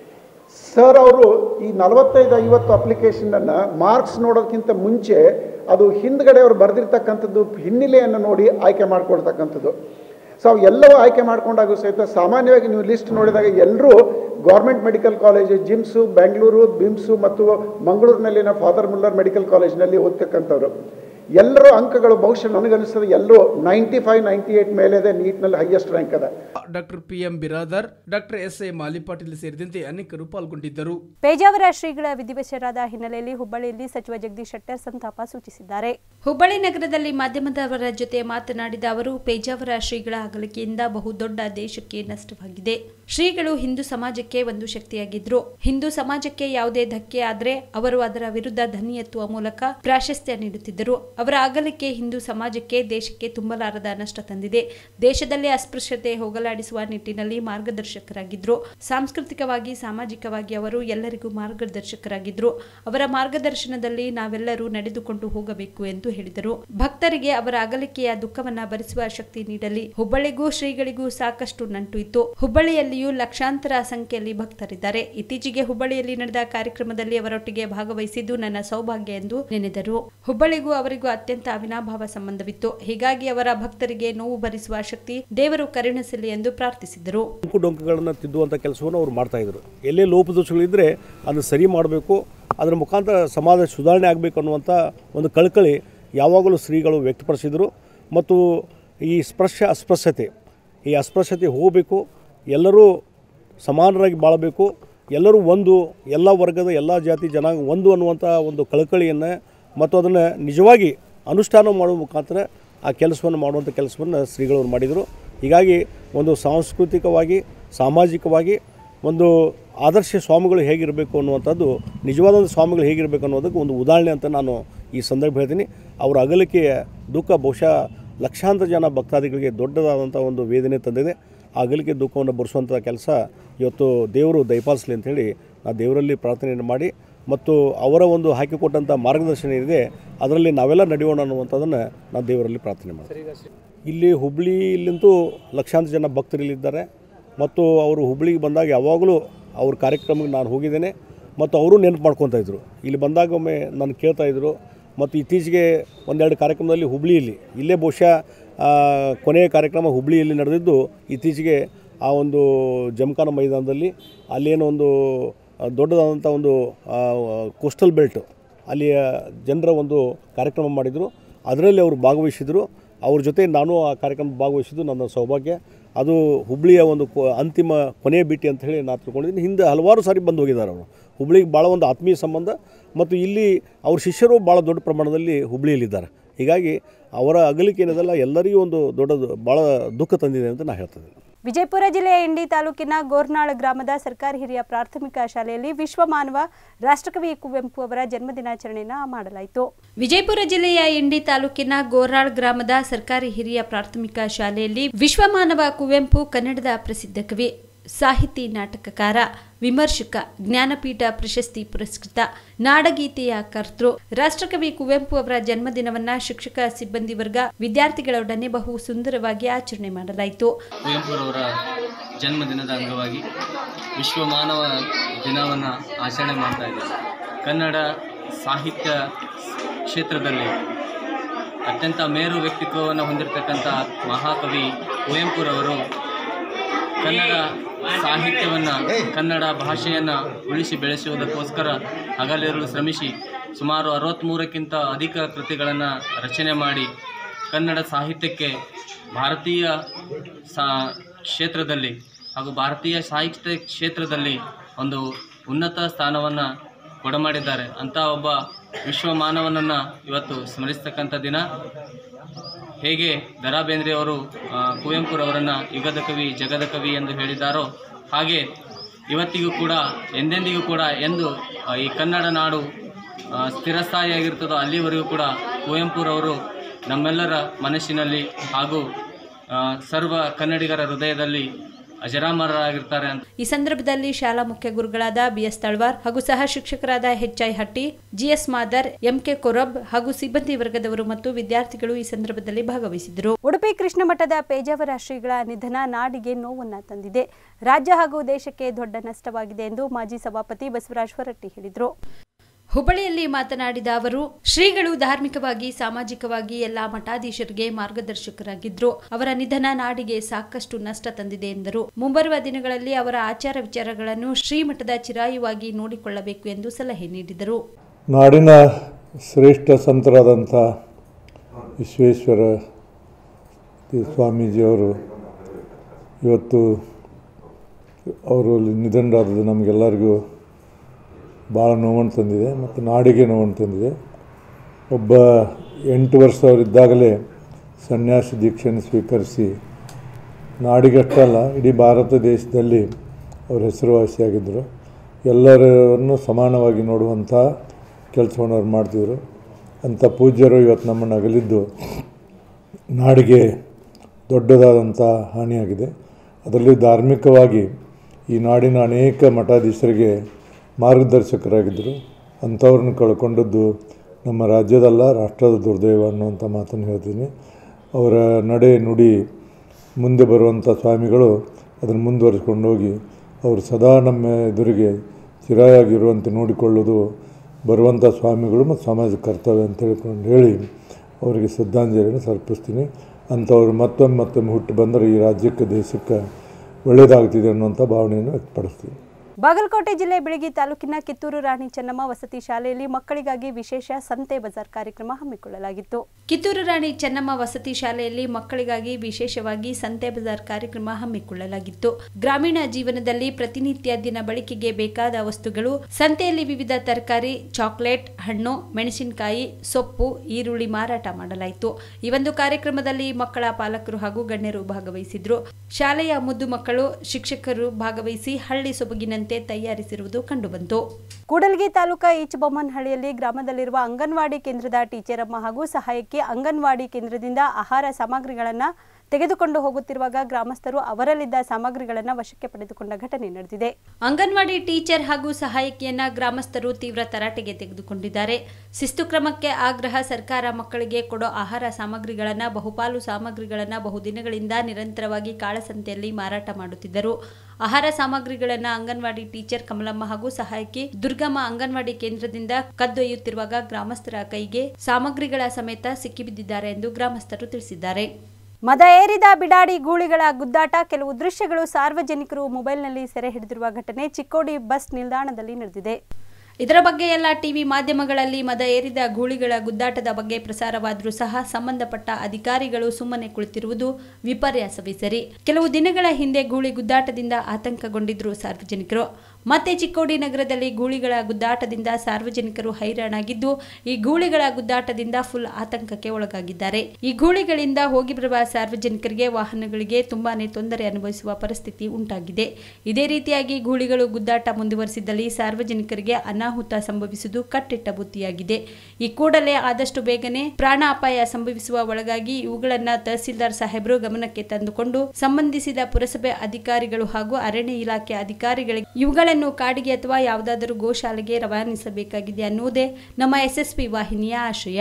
ಸರ್ ಅವರು ಈ ನಲವತ್ತೈದು ಐವತ್ತು ಅಪ್ಲಿಕೇಶನನ್ನು ಮಾರ್ಕ್ಸ್ ನೋಡೋದಕ್ಕಿಂತ ಮುಂಚೆ ಅದು ಹಿಂದ್ಗಡೆ ಅವರು ಬರೆದಿರ್ತಕ್ಕಂಥದ್ದು ಹಿನ್ನೆಲೆಯನ್ನು ನೋಡಿ ಆಯ್ಕೆ ಮಾಡ್ಕೊಳ್ತಕ್ಕಂಥದ್ದು ಸೊ ಅವು ಎಲ್ಲವೂ ಆಯ್ಕೆ ಮಾಡ್ಕೊಂಡಾಗೂ ಸಹಿತ ಸಾಮಾನ್ಯವಾಗಿ ನೀವು ಲಿಸ್ಟ್ ನೋಡಿದಾಗ ಎಲ್ಲರೂ government medical college GIMS Bengaluru BIMS ಮತ್ತು ಮಂಗಳೂರಿನಲ್ಲಿನ ಫಾದರ್ ಮುಲ್ಲರ್ ಮೆಡಿಕಲ್ ಕಾಲೇಜಿನಲ್ಲಿ ಓದ್ತಕ್ಕಂಥವ್ರು ಎಲ್ಲರೂ ಅಂಕಗಳು ಬಹುಶಃ ನನಗನ್ನಿಸ್ತದೆ ಎಲ್ಲರೂ ನೈಂಟಿ ಫೈವ್ ನೈಂಟಿ ಏಯ್ಟ್ ಮೇಲೆ ಇದೆ ನೀಟ್ನಲ್ಲಿ ಹೈಯೆಸ್ಟ್ ರ್ಯಾಂಕ್ ಅದ doctor P M Biradar doctor S A Malipatil ಸೇರಿದಂತೆ ಅನೇಕರು ಪಾಲ್ಗೊಂಡಿದ್ದರು ಪೇಜಾವರ ಶ್ರೀಗಳ ವಿಧಿವಶರಾದ ಹಿನ್ನೆಲೆಯಲ್ಲಿ ಹುಬ್ಬಳ್ಳಿಯಲ್ಲಿ ಸಚಿವ ಜಗದೀಶ್ ಶೆಟ್ಟರ್ ಸಂತಾಪ ಸೂಚಿಸಿದ್ದಾರೆ ಹುಬ್ಬಳ್ಳಿ ನಗರದಲ್ಲಿ ಮಾಧ್ಯಮದವರ ಜೊತೆ ಮಾತನಾಡಿದ ಅವರು ಪೇಜಾವರ ಶ್ರೀಗಳ ಅಗಲಿಕೆಯಿಂದ ಬಹುದೊಡ್ಡ ದೇಶಕ್ಕೆ ನಷ್ಟವಾಗಿದೆ ಶ್ರೀಗಳು ಹಿಂದೂ ಸಮಾಜಕ್ಕೆ ಒಂದು ಶಕ್ತಿಯಾಗಿದ್ರು ಹಿಂದೂ ಸಮಾಜಕ್ಕೆ ಯಾವುದೇ ಧಕ್ಕೆ ಆದ್ರೆ ಅವರು ಅದರ ವಿರುದ್ಧ ಧ್ವನಿ ಎತ್ತುವ ಮೂಲಕ ಪ್ರಾಶಸ್ತ್ಯ ನೀಡುತ್ತಿದ್ದರು ಅವರ ಅಗಲಿಕೆ ಹಿಂದೂ ಸಮಾಜಕ್ಕೆ ದೇಶಕ್ಕೆ ತುಂಬಲಾರದ ನಷ್ಟ ತಂದಿದೆ ದೇಶದಲ್ಲಿ ಅಸ್ಪೃಶ್ಯತೆ ಹೋಗಲಾಡಿಸುವ ನಿಟ್ಟಿನಲ್ಲಿ ಮಾರ್ಗದರ್ಶಕರಾಗಿದ್ರು ಸಾಂಸ್ಕೃತಿಕವಾಗಿ ಸಾಮಾಜಿಕವಾಗಿ ಅವರು ಎಲ್ಲರಿಗೂ ಮಾರ್ಗದರ್ಶಕರಾಗಿದ್ರು ಅವರ ಮಾರ್ಗದರ್ಶನದಲ್ಲಿ ನಾವೆಲ್ಲರೂ ನಡೆದುಕೊಂಡು ಹೋಗಬೇಕು ಎಂದು ಹೇಳಿದರು ಭಕ್ತರಿಗೆ ಅವರ ಅಗಲಿಕೆಯ ದುಃಖವನ್ನ ಭರಿಸುವ ಶಕ್ತಿ ನೀಡಲಿ ಹುಬ್ಬಳ್ಳಿಗೂ ಶ್ರೀಗಳಿಗೂ ಸಾಕಷ್ಟು ನಂಟು ಇತ್ತು ಹುಬ್ಬಳ್ಳಿಯಲ್ಲಿಯೂ ಲಕ್ಷಾಂತರ ಸಂಖ್ಯೆಯಲ್ಲಿ ಭಕ್ತರಿದ್ದಾರೆ ಇತ್ತೀಚೆಗೆ ಹುಬ್ಬಳ್ಳಿಯಲ್ಲಿ ನಡೆದ ಕಾರ್ಯಕ್ರಮದಲ್ಲಿ ಅವರೊಟ್ಟಿಗೆ ಭಾಗವಹಿಸಿದ್ದು ನನ್ನ ಸೌಭಾಗ್ಯ ಎಂದು ನೆನೆದರು ಹುಬ್ಬಳ್ಳಿಗೂ ಅವರಿಗೂ ಅತ್ಯಂತ ಅವಿನಾಭಾವ ಸಂಬಂಧವಿತ್ತು ಹೀಗಾಗಿ ಅವರ ಭಕ್ತರಿಗೆ ನೋವು ಭರಿಸುವ ಶಕ್ತಿ ದೇವರು ಕರುಣಿಸಲಿ ಎಂದು ಪ್ರಾರ್ಥಿಸಿದರು ಅಂಕು ಡೊಂಕುಗಳನ್ನು ತಿದ್ದುವಂಥ ಕೆಲಸವನ್ನು ಅವ್ರು ಮಾಡ್ತಾಯಿದ್ರು ಎಲ್ಲೇ ಲೋಪದೋಷಗಳಿದ್ದರೆ ಅದನ್ನು ಸರಿ ಮಾಡಬೇಕು ಅದರ ಮುಖಾಂತರ ಸಮಾಜ ಸುಧಾರಣೆ ಆಗಬೇಕು ಅನ್ನುವಂಥ ಒಂದು ಕಳಕಳಿ ಯಾವಾಗಲೂ ಶ್ರೀಗಳು ವ್ಯಕ್ತಪಡಿಸಿದರು ಮತ್ತು ಈ ಸ್ಪರ್ಶ ಅಸ್ಪೃಶ್ಯತೆ ಈ ಅಸ್ಪೃಶ್ಯತೆ ಹೋಗಬೇಕು ಎಲ್ಲರೂ ಸಮಾನರಾಗಿ ಬಾಳಬೇಕು ಎಲ್ಲರೂ ಒಂದು ಎಲ್ಲ ವರ್ಗದ ಎಲ್ಲ ಜಾತಿ ಜನಾಂಗ ಒಂದು ಅನ್ನುವಂಥ ಒಂದು ಕಳಕಳಿಯನ್ನು ಮತ್ತು ಅದನ್ನು ನಿಜವಾಗಿ ಅನುಷ್ಠಾನ ಮಾಡುವ ಮುಖಾಂತರ ಆ ಕೆಲಸವನ್ನು ಮಾಡುವಂಥ ಕೆಲಸವನ್ನು ಶ್ರೀಗಳು ಮಾಡಿದರು ಹೀಗಾಗಿ ಒಂದು ಸಾಂಸ್ಕೃತಿಕವಾಗಿ ಸಾಮಾಜಿಕವಾಗಿ ಒಂದು ಆದರ್ಶ ಸ್ವಾಮಿಗಳು ಹೇಗಿರಬೇಕು ಅನ್ನುವಂಥದ್ದು ನಿಜವಾದ ಸ್ವಾಮಿಗಳು ಹೇಗಿರಬೇಕು ಅನ್ನೋದಕ್ಕೆ ಒಂದು ಉದಾಹರಣೆ ಅಂತ ನಾನು ಈ ಸಂದರ್ಭ ಹೇಳ್ತೀನಿ ಅವರ ಅಗಲಿಕೆಯ ದುಃಖ ಬಹುಶಃ ಲಕ್ಷಾಂತರ ಜನ ಭಕ್ತಾದಿಗಳಿಗೆ ದೊಡ್ಡದಾದಂಥ ಒಂದು ವೇದನೆ ತಂದಿದೆ ಆ ಅಗಲಿಕೆ ದುಃಖವನ್ನು ಭರಿಸುವಂಥ ಕೆಲಸ ಇವತ್ತು ದೇವರು ದಯಪಾಲಿಸಲಿ ಅಂಥೇಳಿ ನಾ ದೇವರಲ್ಲಿ ಪ್ರಾರ್ಥನೆಯನ್ನು ಮಾಡಿ ಮತ್ತು ಅವರ ಒಂದು ಹಾಕಿಕೊಟ್ಟಂಥ ಮಾರ್ಗದರ್ಶನ ಏನಿದೆ ಅದರಲ್ಲಿ ನಾವೆಲ್ಲ ನಡೆಯೋಣ ಅನ್ನುವಂಥದ್ದನ್ನು ನಾನು ದೇವರಲ್ಲಿ ಪ್ರಾರ್ಥನೆ ಮಾಡ್ತೀನಿ ಇಲ್ಲಿ ಹುಬ್ಳಿಲಿಂತೂ ಲಕ್ಷಾಂತರ ಜನ ಭಕ್ತರು ಇಲ್ಲಿದ್ದಾರೆ ಮತ್ತು ಅವರು ಹುಬ್ಳಿಗೆ ಬಂದಾಗ ಯಾವಾಗಲೂ ಅವ್ರ ಕಾರ್ಯಕ್ರಮಕ್ಕೆ ನಾನು ಹೋಗಿದ್ದೇನೆ ಮತ್ತು ಅವರು ನೆನಪು ಮಾಡ್ಕೊತಾ ಇದ್ರು ಇಲ್ಲಿ ಬಂದಾಗ ಒಮ್ಮೆ ನಾನು ಕೇಳ್ತಾ ಇದ್ರು ಮತ್ತು ಇತ್ತೀಚೆಗೆ ಒಂದೆರಡು ಕಾರ್ಯಕ್ರಮದಲ್ಲಿ ಹುಬ್ಳಿಯಲ್ಲಿ ಇಲ್ಲೇ ಬಹುಶಃ ಆ, ಕೊನೆಯ ಕಾರ್ಯಕ್ರಮ ಹುಬ್ಳಿಯಲ್ಲಿ ನಡೆದಿದ್ದು ಇತ್ತೀಚೆಗೆ ಆ ಒಂದು ಜಮಖಾನ ಮೈದಾನದಲ್ಲಿ ಅಲ್ಲೇನೋ ಒಂದು ಆ, ದೊಡ್ಡದಾದಂಥ ಒಂದು ಕೋಸ್ಟಲ್ ಬೆಲ್ಟ್ ಅಲ್ಲಿಯ ಜನರ ಒಂದು ಕಾರ್ಯಕ್ರಮ ಮಾಡಿದರು ಅದರಲ್ಲಿ ಅವರು ಭಾಗವಹಿಸಿದರು ಅವ್ರ ಜೊತೆ ನಾನು ಆ ಕಾರ್ಯಕ್ರಮ ಭಾಗವಹಿಸಿದ್ದು ನನ್ನ ಸೌಭಾಗ್ಯ ಅದು ಹುಬ್ಳಿಯ ಒಂದು ಕೊ ಅಂತಿಮ ಕೊನೆಯ ಭೇಟಿ ಅಂತ ಹೇಳಿ ನಾನು ತಿಳ್ಕೊಂಡಿದ್ದೀನಿ ಹಿಂದೆ ಹಲವಾರು ಸಾರಿ ಬಂದು ಹೋಗಿದ್ದಾರೆ ಅವರು ಹುಬ್ಳಿಗೆ ಭಾಳ ಒಂದು ಆತ್ಮೀಯ ಸಂಬಂಧ ಮತ್ತು ಇಲ್ಲಿ ಅವ್ರ ಶಿಷ್ಯರು ಭಾಳ ದೊಡ್ಡ ಪ್ರಮಾಣದಲ್ಲಿ ಹುಬ್ಳಿಯಲ್ಲಿದ್ದಾರೆ ಹೀಗಾಗಿ ಅವರ ಅಗಲಿಕೆ ಏನದಲ್ಲ ಎಲ್ಲರಿಗೂ ಒಂದು ದೊಡ್ಡದು ಭಾಳ ದುಃಖ ತಂದಿದೆ ಅಂತ ನಾನು ಹೇಳ್ತೇನೆ ವಿಜಯಪುರ ಜಿಲ್ಲೆಯ ಇಂಡಿ ತಾಲೂಕಿನ ಗೋರ್ನಾಳ ಗ್ರಾಮದ ಸರ್ಕಾರಿ ಹಿರಿಯ ಪ್ರಾಥಮಿಕ ಶಾಲೆಯಲ್ಲಿ ವಿಶ್ವ ಮಾನವ ರಾಷ್ಟ್ರಕವಿ ಕುವೆಂಪು ಅವರ ಜನ್ಮದಿನಾಚರಣೆಯನ್ನು ಮಾಡಲಾಯಿತು ವಿಜಯಪುರ ಜಿಲ್ಲೆಯ ಇಂಡಿ ತಾಲೂಕಿನ ಗೋರ್ನಾಳ್ ಗ್ರಾಮದ ಸರ್ಕಾರಿ ಹಿರಿಯ ಪ್ರಾಥಮಿಕ ಶಾಲೆಯಲ್ಲಿ ವಿಶ್ವ ಮಾನವ ಕುವೆಂಪು ಕನ್ನಡದ ಪ್ರಸಿದ್ಧ ಕವಿ ಸಾಹಿತಿ ನಾಟಕಕಾರ ವಿಮರ್ಶಕ ಜ್ಞಾನಪೀಠ ಪ್ರಶಸ್ತಿ ಪುರಸ್ಕೃತ ನಾಡಗೀತೆಯ ಕರ್ತೃ ರಾಷ್ಟ್ರಕವಿ ಕುವೆಂಪು ಅವರ ಜನ್ಮದಿನವನ್ನ ಶಿಕ್ಷಕ ಸಿಬ್ಬಂದಿ ವರ್ಗ ವಿದ್ಯಾರ್ಥಿಗಳೊಡನೆ ಬಹು ಸುಂದರವಾಗಿ ಆಚರಣೆ ಮಾಡಲಾಯಿತು ಕುವೆಂಪುರವರ ಜನ್ಮದಿನದ ಅಂಗವಾಗಿ ವಿಶ್ವ ಮಾನವ ದಿನವನ್ನು ಆಚರಣೆ ಮಾಡ್ತಾ ಇದ್ದೇವೆ ಕನ್ನಡ ಸಾಹಿತ್ಯ ಕ್ಷೇತ್ರದಲ್ಲಿ ಅತ್ಯಂತ ಮೇರು ವ್ಯಕ್ತಿತ್ವವನ್ನು ಹೊಂದಿರತಕ್ಕಂಥ ಮಹಾಕವಿ ಕುವೆಂಪುರವರು ಕನ್ನಡ ಸಾಹಿತ್ಯವನ್ನು ಕನ್ನಡ ಭಾಷೆಯನ್ನು ಉಳಿಸಿ ಬೆಳೆಸುವುದಕ್ಕೋಸ್ಕರ ಹಗಲಿರುಳು ಶ್ರಮಿಸಿ ಸುಮಾರು ಅರವತ್ತ್ಮೂರಕ್ಕಿಂತ ಅಧಿಕ ಕೃತಿಗಳನ್ನು ರಚನೆ ಮಾಡಿ ಕನ್ನಡ ಸಾಹಿತ್ಯಕ್ಕೆ ಭಾರತೀಯ ಸಾ ಕ್ಷೇತ್ರದಲ್ಲಿ ಹಾಗೂ ಭಾರತೀಯ ಸಾಹಿತ್ಯ ಕ್ಷೇತ್ರದಲ್ಲಿ ಒಂದು ಉನ್ನತ ಸ್ಥಾನವನ್ನು ಕೊಡಮಾಡಿದ್ದಾರೆ ಅಂಥ ಒಬ್ಬ ವಿಶ್ವ ಮಾನವನನ್ನು ಇವತ್ತು ಸ್ಮರಿಸ್ತಕ್ಕಂಥ ದಿನ ಹೇಗೆ ದರಾ ಬೇಂದ್ರೆ ಅವರು ಆ, ಕುವೆಂಪುರವರನ್ನು ಯುಗದ ಕವಿ ಜಗದ ಕವಿ ಎಂದು ಹೇಳಿದ್ದಾರೋ ಹಾಗೆ ಇವತ್ತಿಗೂ ಕೂಡ ಎಂದೆಂದಿಗೂ ಕೂಡ ಎಂದು ಆ, ಈ ಕನ್ನಡ ನಾಡು ಆ, ಸ್ಥಿರಸ್ಥಾಯಿಯಾಗಿರ್ತದೋ ಅಲ್ಲಿವರೆಗೂ ಕೂಡ ಕುವೆಂಪುರವರು ನಮ್ಮೆಲ್ಲರ ಮನಸ್ಸಿನಲ್ಲಿ ಹಾಗೂ ಆ, ಸರ್ವ ಕನ್ನಡಿಗರ ಹೃದಯದಲ್ಲಿ ಅಜರಾಮರರಾಗಿರ್ತಾರೆ ಅಂತ ಈ ಸಂದರ್ಭದಲ್ಲಿ ಶಾಲಾ ಮುಖ್ಯ ಗುರುಗಳಾದ ಬಿಎಸ್ ತಳ್ವಾರ್ ಹಾಗೂ ಸಹ ಶಿಕ್ಷಕರಾದ HI Hatti GS Madar MK Korab ಹಾಗೂ ಸಿಬ್ಬಂದಿ ವರ್ಗದವರು ಮತ್ತು ವಿದ್ಯಾರ್ಥಿಗಳು ಈ ಸಂದರ್ಭದಲ್ಲಿ ಭಾಗವಹಿಸಿದ್ದರು ಉಡುಪಿ ಕೃಷ್ಣ ಮಠದ ಪೇಜಾವರ ಶ್ರೀಗಳ ನಿಧನ ನಾಡಿಗೆ ನೋವನ್ನ ತಂದಿದೆ ರಾಜ್ಯ ಹಾಗೂ ದೇಶಕ್ಕೆ ದೊಡ್ಡ ನಷ್ಟವಾಗಿದೆ ಎಂದು ಮಾಜಿ ಸಭಾಪತಿ ಬಸವರಾಜ ಹೊರಟ್ಟಿ ಹೇಳಿದರು ಹುಬ್ಬಳ್ಳಿಯಲ್ಲಿ ಮಾತನಾಡಿದ ಅವರು ಶ್ರೀಗಳು ಧಾರ್ಮಿಕವಾಗಿ ಸಾಮಾಜಿಕವಾಗಿ ಎಲ್ಲಾ ಮಠಾಧೀಶರಿಗೆ ಮಾರ್ಗದರ್ಶಕರಾಗಿದ್ರು ಅವರ ನಿಧನ ನಾಡಿಗೆ ಸಾಕಷ್ಟು ನಷ್ಟ ತಂದಿದೆ ಎಂದರು ಮುಂಬರುವ ದಿನಗಳಲ್ಲಿ ಅವರ ಆಚಾರ ವಿಚಾರಗಳನ್ನು ಶ್ರೀಮಠದ ಚಿರಾಯುವಾಗಿ ನೋಡಿಕೊಳ್ಳಬೇಕು ಎಂದು ಸಲಹೆ ನೀಡಿದರು ನಾಡಿನ ಶ್ರೇಷ್ಠ ಸಂತರಾದಂಥ ವಿಶ್ವೇಶ್ವರ ಸ್ವಾಮೀಜಿಯವರು ಇವತ್ತು ಅವರು ನಿಧನರಾದದ್ದು ನಮಗೆಲ್ಲರಿಗೂ ಭಾಳ ನೋವನ್ನು ತಂದಿದೆ ಮತ್ತು ನಾಡಿಗೆ ನೋವನ್ನು ತಂದಿದೆ ಒಬ್ಬ ಎಂಟು ವರ್ಷ ಅವರಿದ್ದಾಗಲೇ ಸನ್ಯಾಸ ದೀಕ್ಷೆಯನ್ನು ಸ್ವೀಕರಿಸಿ ನಾಡಿಗಷ್ಟಲ್ಲ ಇಡೀ ಭಾರತ ದೇಶದಲ್ಲಿ ಅವರು ಹೆಸರುವಾಸಿಯಾಗಿದ್ದರು ಎಲ್ಲರನ್ನು ಸಮಾನವಾಗಿ ನೋಡುವಂಥ ಕೆಲಸವನ್ನು ಅವ್ರು ಮಾಡ್ತಿದ್ರು ಅಂಥ ಪೂಜ್ಯರು ಇವತ್ತು ನಮ್ಮನ್ನು ಅಗಲಿದ್ದು ನಾಡಿಗೆ ದೊಡ್ಡದಾದಂಥ ಹಾನಿಯಾಗಿದೆ ಅದರಲ್ಲಿ ಧಾರ್ಮಿಕವಾಗಿ ಈ ನಾಡಿನ ಅನೇಕ ಮಠಾಧೀಶರಿಗೆ ಮಾರ್ಗದರ್ಶಕರಾಗಿದ್ದರು ಅಂಥವ್ರನ್ನ ಕಳ್ಕೊಂಡದ್ದು ನಮ್ಮ ರಾಜ್ಯದಲ್ಲ ರಾಷ್ಟ್ರದ ದುರ್ದೈವ ಅನ್ನುವಂಥ ಮಾತನ್ನು ಹೇಳ್ತೀನಿ ಅವರ ನಡೆ ನುಡಿ ಮುಂದೆ ಬರುವಂಥ ಸ್ವಾಮಿಗಳು ಅದನ್ನು ಮುಂದುವರಿಸ್ಕೊಂಡು ಹೋಗಿ ಅವರು ಸದಾ ನಮ್ಮ ಎದುರಿಗೆ ಚಿರಾಯಾಗಿರುವಂತೆ ನೋಡಿಕೊಳ್ಳೋದು ಬರುವಂಥ ಸ್ವಾಮಿಗಳು ಮತ್ತು ಸಮಾಜ ಕರ್ತವ್ಯ ಅಂತ ಹೇಳ್ಕೊಂಡು ಹೇಳಿ ಅವರಿಗೆ ಶ್ರದ್ಧಾಂಜಲಿಯನ್ನು ಸಮರ್ಪಿಸ್ತೀನಿ ಅಂಥವ್ರು ಮತ್ತೊಮ್ಮೆ ಮತ್ತೊಮ್ಮೆ ಹುಟ್ಟು ಬಂದರೆ ಈ ರಾಜ್ಯಕ್ಕೆ ದೇಶಕ್ಕೆ ಒಳ್ಳೆಯದಾಗ್ತಿದೆ ಅನ್ನುವಂಥ ಭಾವನೆಯನ್ನು ವ್ಯಕ್ತಪಡಿಸ್ತೀನಿ ಬಾಗಲಕೋಟೆ ಜಿಲ್ಲೆ ಬಿಳಗಿ ತಾಲೂಕಿನ ಕಿತ್ತೂರು ರಾಣಿ ಚೆನ್ನಮ್ಮ ವಸತಿ ಶಾಲೆಯಲ್ಲಿ ಮಕ್ಕಳಿಗಾಗಿ ವಿಶೇಷ ಸಂತೆ ಬಜಾರ್ ಕಾರ್ಯಕ್ರಮ ಹಮ್ಮಿಕೊಳ್ಳಲಾಗಿತ್ತು ಕಿತ್ತೂರು ರಾಣಿ ಚೆನ್ನಮ್ಮ ವಸತಿ ಶಾಲೆಯಲ್ಲಿ ಮಕ್ಕಳಿಗಾಗಿ ವಿಶೇಷವಾಗಿ ಸಂತೆ ಬಜಾರ್ ಕಾರ್ಯಕ್ರಮ ಹಮ್ಮಿಕೊಳ್ಳಲಾಗಿತ್ತು ಗ್ರಾಮೀಣ ಜೀವನದಲ್ಲಿ ಪ್ರತಿನಿತ್ಯ ದಿನ ಬಳಕೆಗೆ ಬೇಕಾದ ವಸ್ತುಗಳು ಸಂತೆಯಲ್ಲಿ ವಿವಿಧ ತರಕಾರಿ ಚಾಕ್ಲೇಟ್ ಹಣ್ಣು ಮೆಣಸಿನಕಾಯಿ ಸೊಪ್ಪು ಈರುಳ್ಳಿ ಮಾರಾಟ ಮಾಡಲಾಯಿತು ಈ ಒಂದು ಕಾರ್ಯಕ್ರಮದಲ್ಲಿ ಮಕ್ಕಳ ಪಾಲಕರು ಹಾಗೂ ಗಣ್ಯರು ಭಾಗವಹಿಸಿದ್ರು ಶಾಲೆಯ ಮುದ್ದು ಮಕ್ಕಳು ಶಿಕ್ಷಕರು ಭಾಗವಹಿಸಿ ಹಳ್ಳಿ ಸೊಬಗಿನಂತೆ ತಯಾರಿಸಿರುವುದು ಕಂಡುಬಂತು ಕೂಡಲಗಿ ತಾಲೂಕಾ ಈಚಬೊಮ್ಮನಹಳ್ಳಿಯಲ್ಲಿ ಗ್ರಾಮದಲ್ಲಿರುವ ಅಂಗನವಾಡಿ ಕೇಂದ್ರದ ಟೀಚರಮ್ಮ ಹಾಗೂ ಸಹಾಯಕಿ ಅಂಗನವಾಡಿ ಕೇಂದ್ರದಿಂದ ಆಹಾರ ಸಾಮಗ್ರಿಗಳನ್ನು ತೆಗೆದುಕೊಂಡು ಹೋಗುತ್ತಿರುವಾಗ ಗ್ರಾಮಸ್ಥರು ಅವರಲ್ಲಿದ್ದ ಸಾಮಗ್ರಿಗಳನ್ನು ವಶಕ್ಕೆ ಪಡೆದುಕೊಂಡ ಘಟನೆ ನಡೆದಿದೆ ಅಂಗನವಾಡಿ ಟೀಚರ್ ಹಾಗೂ ಸಹಾಯಕಿಯನ್ನ ಗ್ರಾಮಸ್ಥರು ತೀವ್ರ ತರಾಟೆಗೆ ತೆಗೆದುಕೊಂಡಿದ್ದಾರೆ ಶಿಸ್ತು ಕ್ರಮಕ್ಕೆ ಆಗ್ರಹ ಸರ್ಕಾರ ಮಕ್ಕಳಿಗೆ ಕೊಡೋ ಆಹಾರ ಸಾಮಗ್ರಿಗಳನ್ನು ಬಹುಪಾಲು ಸಾಮಗ್ರಿಗಳನ್ನು ಬಹುದಿನಗಳಿಂದ ನಿರಂತರವಾಗಿ ಕಾಳಸಂತೆಯಲ್ಲಿ ಮಾರಾಟ ಮಾಡುತ್ತಿದ್ದರು ಆಹಾರ ಸಾಮಗ್ರಿಗಳನ್ನು ಅಂಗನವಾಡಿ ಟೀಚರ್ ಕಮಲಮ್ಮ ಹಾಗೂ ಸಹಾಯಕಿ ದುರ್ಗಮ್ಮ ಅಂಗನವಾಡಿ ಕೇಂದ್ರದಿಂದ ಕದ್ದೊಯ್ಯುತ್ತಿರುವಾಗ ಗ್ರಾಮಸ್ಥರ ಕೈಗೆ ಸಾಮಗ್ರಿಗಳ ಸಮೇತ ಸಿಕ್ಕಿಬಿದ್ದಿದ್ದಾರೆ ಎಂದು ಗ್ರಾಮಸ್ಥರು ತಿಳಿಸಿದ್ದಾರೆ ಮದ ಏರಿದ ಬಿಡಾಡಿ ಗೂಳಿಗಳ ಗುದ್ದಾಟ ಕೆಲವು ದೃಶ್ಯಗಳು ಸಾರ್ವಜನಿಕರು ಮೊಬೈಲ್ನಲ್ಲಿ ಸೆರೆ ಹಿಡಿದಿರುವ ಘಟನೆ ಚಿಕ್ಕೋಡಿ ಬಸ್ ನಿಲ್ದಾಣದಲ್ಲಿ ನಡೆದಿದೆ ಇದರ ಬಗ್ಗೆ ಎಲ್ಲ ಟಿವಿ ಮಾಧ್ಯಮಗಳಲ್ಲಿ ಮದ ಏರಿದ ಗೂಳಿಗಳ ಗುದ್ದಾಟದ ಬಗ್ಗೆ ಪ್ರಸಾರವಾದರೂ ಸಹ ಸಂಬಂಧಪಟ್ಟ ಅಧಿಕಾರಿಗಳು ಸುಮ್ಮನೆ ಕುಳಿತಿರುವುದು ವಿಪರ್ಯಾಸವೇ ಸರಿ ಕೆಲವು ದಿನಗಳ ಹಿಂದೆ ಗೂಳಿ ಗುದ್ದಾಟದಿಂದ ಆತಂಕಗೊಂಡಿದ್ರು ಸಾರ್ವಜನಿಕರು ಮತ್ತೆ ಚಿಕ್ಕೋಡಿ ನಗರದಲ್ಲಿ ಗೂಳಿಗಳ ಗುದ್ದಾಟದಿಂದ ಸಾರ್ವಜನಿಕರು ಹೈರಾಣಾಗಿದ್ದು ಈ ಗೂಳಿಗಳ ಗುದ್ದಾಟದಿಂದ ಫುಲ್ ಆತಂಕಕ್ಕೆ ಒಳಗಾಗಿದ್ದಾರೆ ಈ ಗೂಳಿಗಳಿಂದ ಹೋಗಿ ಬರುವ ಸಾರ್ವಜನಿಕರಿಗೆ ವಾಹನಗಳಿಗೆ ತುಂಬಾನೇ ತೊಂದರೆ ಅನುಭವಿಸುವ ಪರಿಸ್ಥಿತಿ ಉಂಟಾಗಿದೆ ಇದೇ ರೀತಿಯಾಗಿ ಗೂಳಿಗಳು ಗುದ್ದಾಟ ಮುಂದುವರಿಸಿದಲ್ಲಿ ಸಾರ್ವಜನಿಕರಿಗೆ ಅನಾಹುತ ಸಂಭವಿಸುವುದು ಕಟ್ಟಿಟ್ಟ ಬುತ್ತಿಯಾಗಿದೆ ಈ ಕೂಡಲೇ ಆದಷ್ಟು ಬೇಗನೆ ಪ್ರಾಣ ಅಪಾಯ ಸಂಭವಿಸುವ ಒಳಗಾಗಿ ಇವುಗಳನ್ನ ತಹಸೀಲ್ದಾರ್ ಸಾಹೇಬರು ಗಮನಕ್ಕೆ ತಂದುಕೊಂಡು ಸಂಬಂಧಿಸಿದ ಪುರಸಭೆ ಅಧಿಕಾರಿಗಳು ಹಾಗೂ ಅರಣ್ಯ ಇಲಾಖೆ ಅಧಿಕಾರಿಗಳಿಗೆ ಇವುಗಳನ್ನು ಕಾಡಿಗೆ ಅಥವಾ ಯಾವುದಾದರೂ ಗೋಶಾಲೆಗೆ ರವಾನಿಸಬೇಕಾಗಿದೆ ಅನ್ನುವುದೇ ನಮ್ಮ ಎಸ್ಎಸ್ಪಿ ವಾಹಿನಿಯ ಆಶಯ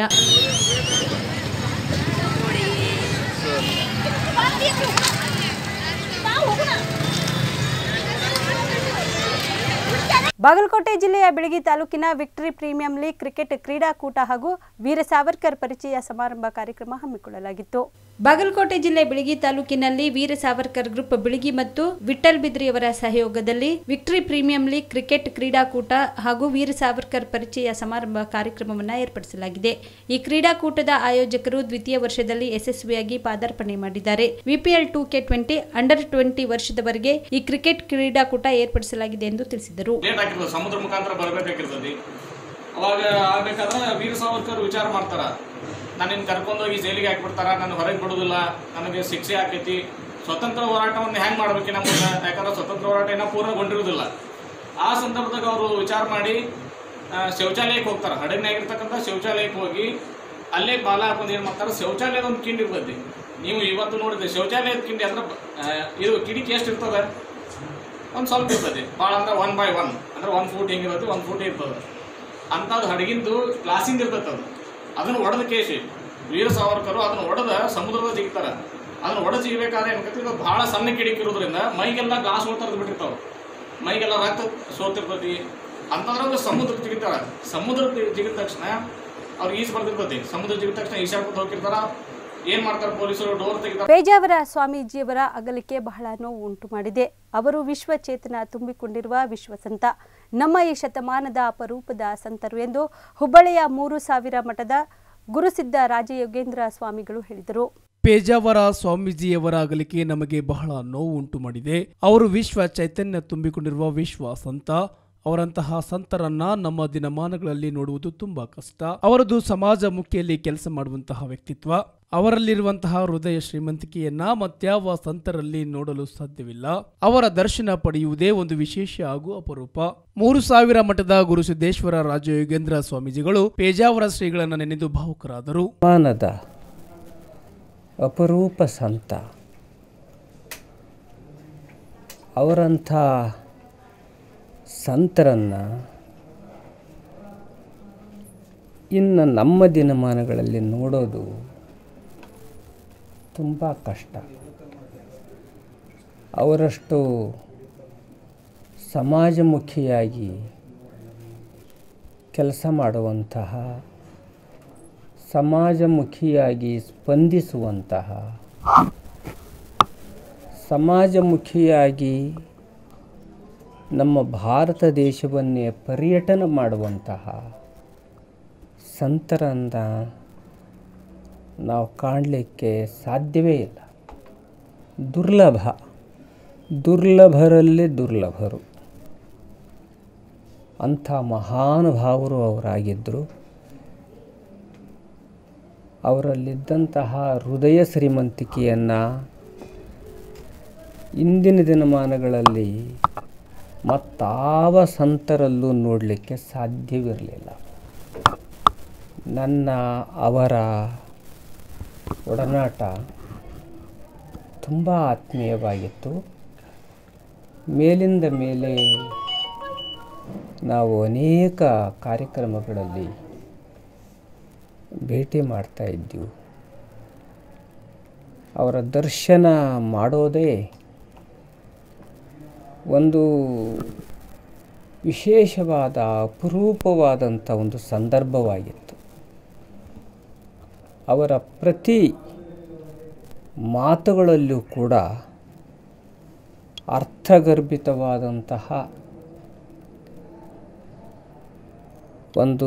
ಬಾಗಲಕೋಟೆ ಜಿಲ್ಲೆಯ ಬಿಳಗಿ ತಾಲೂಕಿನ ವಿಕ್ಟರಿ ಪ್ರೀಮಿಯಂ ಲೀಗ್ ಕ್ರಿಕೆಟ್ ಕ್ರೀಡಾಕೂಟ ಹಾಗೂ ವೀರ ಸಾವರ್ಕರ್ ಪರಿಚಯ ಸಮಾರಂಭ ಕಾರ್ಯಕ್ರಮ ಹಮ್ಮಿಕೊಳ್ಳಲಾಗಿತ್ತು ಬಾಗಲಕೋಟೆ ಜಿಲ್ಲೆ ಬಿಳಗಿ ತಾಲೂಕಿನಲ್ಲಿ ವೀರ ಸಾವರ್ಕರ್ ಗ್ರೂಪ್ ಬಿಳಗಿ ಮತ್ತು ವಿಠಲ್ ಬಿದ್ರಿಯವರ ಸಹಯೋಗದಲ್ಲಿ ವಿಕ್ಟರಿ ಪ್ರೀಮಿಯಂ ಲೀಗ್ ಕ್ರಿಕೆಟ್ ಕ್ರೀಡಾಕೂಟ ಹಾಗೂ ವೀರ ಸಾವರ್ಕರ್ ಪರಿಚಯ ಸಮಾರಂಭ ಕಾರ್ಯಕ್ರಮವನ್ನು ಏರ್ಪಡಿಸಲಾಗಿದೆ ಈ ಕ್ರೀಡಾಕೂಟದ ಆಯೋಜಕರು ದ್ವಿತೀಯ ವರ್ಷದಲ್ಲಿ ಯಶಸ್ವಿಯಾಗಿ ಪಾದಾರ್ಪಣೆ ಮಾಡಿದ್ದಾರೆ VPL two K twenty under twenty ವರ್ಷದವರೆಗೆ ಈ ಕ್ರಿಕೆಟ್ ಕ್ರೀಡಾಕೂಟ ಏರ್ಪಡಿಸಲಾಗಿದೆ ಎಂದು ತಿಳಿಸಿದರು ಲೇಟ್ ಆಗಿರ್ತದೆ ಸಮುದ್ರ ಮುಖಾಂತರ ಬರಬೇಕಾಗಿರ್ತದೆ ಅವಾಗ ಆಗ್ಬೇಕಾದ್ರೆ ವೀರ ಸಾವರ್ಕರ್ ವಿಚಾರ ಮಾಡ್ತಾರ ನಾನು ನಿನ್ನ ಕರ್ಕೊಂಡೋಗಿ ಜೈಲಿಗೆ ಹಾಕ್ಬಿಡ್ತಾರ ನಾನು ಹೊರಗೆ ಬಿಡೋದಿಲ್ಲ ನನಗೆ ಶಿಕ್ಷೆ ಆಕೈತಿ ಸ್ವತಂತ್ರ ಹೋರಾಟವನ್ನು ಹೆಂಗೆ ಮಾಡ್ಬೇಕು ನಮ್ಮ ಯಾಕಂದ್ರೆ ಸ್ವತಂತ್ರ ಹೋರಾಟ ಏನೋ ಪೂರ್ಣಗೊಂಡಿರೋದಿಲ್ಲ ಆ ಸಂದರ್ಭದಾಗ ಅವರು ವಿಚಾರ ಮಾಡಿ ಆ, ಶೌಚಾಲಯಕ್ಕೆ ಹೋಗ್ತಾರೆ ಹಡಗಿನಾಗಿರ್ತಕ್ಕಂಥ ಶೌಚಾಲಯಕ್ಕೆ ಹೋಗಿ ಅಲ್ಲೇ ಬಾಲ ಹಾಕೊಂಡು ಏನು ಮಾಡ್ತಾರೆ ಶೌಚಾಲಯದ ಒಂದು ಕಿಂಡಿ ಇರ್ತೈತಿ ನೀವು ಇವತ್ತು ನೋಡಿದ್ರೆ ಶೌಚಾಲಯದ ಕಿಂಡಿ ಅಂದ್ರೆ ಆ, ಇದು ಕಿಡಿಕಿ ಎಷ್ಟು ಇರ್ತದೆ ಒಂದು ಸ್ವಲ್ಪ ಇರ್ತದೆ ಭಾಳ ಅಂದ್ರೆ ಒನ್ ಬೈ ಒನ್ ಅಂದ್ರೆ ಒನ್ ಫೂಟ್ ಹಿಂಗಿರುತ್ತೆ ಒಂದು ಫೂಟ್ ಇರ್ತದೆ ಅಂಥದ್ದು ಹಡಗಿಂದು ಗ್ಲಾಸಿಂದ ಇರ್ತೈತೆ ಅದು ಅದನ್ನು ಒಡೆದ ಕೇಸಿ ವೀರ ಸಾವರ್ಕರು ಅದನ್ನು ಒಡೆದ ಸಮುದ್ರದ ಜಿಗ್ತಾರೆ ಅದನ್ನು ಒಡೆದು ಜಿಗಬೇಕಾದ್ರೆ ಏನಾಗತ್ತೆ ಇದು ಭಾಳ ಸಣ್ಣ ಕಿಡಿಕಿ ಇರೋದ್ರಿಂದ ಮೈಗೆಲ್ಲ ಗ್ಲಾಸ್ ತರದು ಬಿಟ್ಟಿರ್ತಾವೆ ಮೈಗೆಲ್ಲ ರಕ್ತ ಸೋತಿರ್ತೈತಿ ಅಂತಂದ್ರೆ ಸಮುದ್ರಕ್ಕೆ ಜಿಗಿತಾರ ಸಮುದ್ರಕ್ಕೆ ಜಿಗಿದ ತಕ್ಷಣ ಅವ್ರಿಗೆ ಈಜು ಬರ್ತಿರ್ತೈತಿ ಸಮುದ್ರ ಜಿಗಿದ ತಕ್ಷಣ ಈಶಾಡ್ಕೊತ ಹೋಗಿರ್ತಾರ ಏನ್ ಮಾಡ್ತಾರೆ ಪೊಲೀಸರು ಡೋರ್ ತೆಗಿತಾರೆ ಪೇಜಾವರ ಸ್ವಾಮೀಜಿಯವರ ಅಗಲಿಕೆ ಬಹಳ ನೋವು ಉಂಟು ಮಾಡಿದೆ ಅವರು ವಿಶ್ವಚೇತನ ತುಂಬಿಕೊಂಡಿರುವ ವಿಶ್ವಸಂತ ನಮ್ಮ ಈ ಶತಮಾನದ ಅಪರೂಪದ ಸಂತರು ಎಂದು ಹುಬ್ಬಳ್ಳಿಯ ಮೂರು ಸಾವಿರ ಮಠದ ಗುರುಸಿದ್ಧ ರಾಜಯೋಗೇಂದ್ರ ಸ್ವಾಮಿಗಳು ಹೇಳಿದರು ಪೇಜಾವರ ಸ್ವಾಮೀಜಿಯವರ ಅಗಲಿಕೆ ನಮಗೆ ಬಹಳ ನೋವು ಉಂಟು ಮಾಡಿದೆ ಅವರು ವಿಶ್ವ ಚೈತನ್ಯ ತುಂಬಿಕೊಂಡಿರುವ ವಿಶ್ವ ಸಂತ ಅವರಂತಹ ಸಂತರನ್ನ ನಮ್ಮ ದಿನಮಾನಗಳಲ್ಲಿ ನೋಡುವುದು ತುಂಬಾ ಕಷ್ಟ ಅವರದು ಸಮಾಜ ಮುಖಿಯಲ್ಲಿ ಕೆಲಸ ಮಾಡುವಂತಹ ವ್ಯಕ್ತಿತ್ವ ಅವರಲ್ಲಿರುವಂತಹ ಹೃದಯ ಶ್ರೀಮಂತಿಕೆಯನ್ನ ಮತ್ಯಾವ ಸಂತರಲ್ಲಿ ನೋಡಲು ಸಾಧ್ಯವಿಲ್ಲ ಅವರ ದರ್ಶನ ಪಡೆಯುವುದೇ ಒಂದು ವಿಶೇಷ ಹಾಗೂ ಅಪರೂಪ ಮೂರು ಸಾವಿರ ಮಠದ ಗುರುಸಿದ್ದೇಶ್ವರ ರಾಜಯೋಗೇಂದ್ರ ಸ್ವಾಮೀಜಿಗಳು ಪೇಜಾವರ ಶ್ರೀಗಳನ್ನ ನೆನೆದು ಭಾವುಕರಾದರು ಮಾನದ ಅಪರೂಪ ಸಂತ ಅವರಂಥ ಸಂತರನ್ನು ಇನ್ನು ನಮ್ಮ ದಿನಮಾನಗಳಲ್ಲಿ ನೋಡೋದು ತುಂಬ ಕಷ್ಟ ಅವರಷ್ಟು ಸಮಾಜಮುಖಿಯಾಗಿ ಕೆಲಸ ಮಾಡುವಂತಹ ಸಮಾಜಮುಖಿಯಾಗಿ ಸ್ಪಂದಿಸುವಂತಹ ಸಮಾಜಮುಖಿಯಾಗಿ ನಮ್ಮ ಭಾರತ ದೇಶವನ್ನೇ ಪರ್ಯಟನ ಮಾಡುವಂತಹ ಸಂತರನ್ನು ನಾವು ಕಾಣಲಿಕ್ಕೆ ಸಾಧ್ಯವೇ ಇಲ್ಲ ದುರ್ಲಭ ದುರ್ಲಭರಲ್ಲಿ ದುರ್ಲಭರು ಅಂಥ ಮಹಾನುಭಾವರು ಅವರಾಗಿದ್ದರು ಅವರಲ್ಲಿದ್ದಂತಹ ಹೃದಯ ಶ್ರೀಮಂತಿಕೆಯನ್ನು ಇಂದಿನ ದಿನಮಾನಗಳಲ್ಲಿ ಮತ್ತಾವ ಸಂತರಲ್ಲೂ ನೋಡಲಿಕ್ಕೆ ಸಾಧ್ಯವಿರಲಿಲ್ಲ ನನ್ನ ಅವರ ಒಡನಾಟ ತುಂಬ ಆತ್ಮೀಯವಾಗಿತ್ತು ಮೇಲಿಂದ ಮೇಲೆ ನಾವು ಅನೇಕ ಕಾರ್ಯಕ್ರಮಗಳಲ್ಲಿ ಭೇಟಿ ಮಾಡ್ತಾ ಇದ್ದೀವಿ ಅವರ ದರ್ಶನ ಮಾಡೋದೇ ಒಂದು ವಿಶೇಷವಾದ ಅಪರೂಪವಾದಂಥ ಒಂದು ಸಂದರ್ಭವಾಗಿತ್ತು ಅವರ ಪ್ರತಿ ಮಾತುಗಳಲ್ಲೂ ಕೂಡ ಅರ್ಥಗರ್ಭಿತವಾದಂತಹ ಒಂದು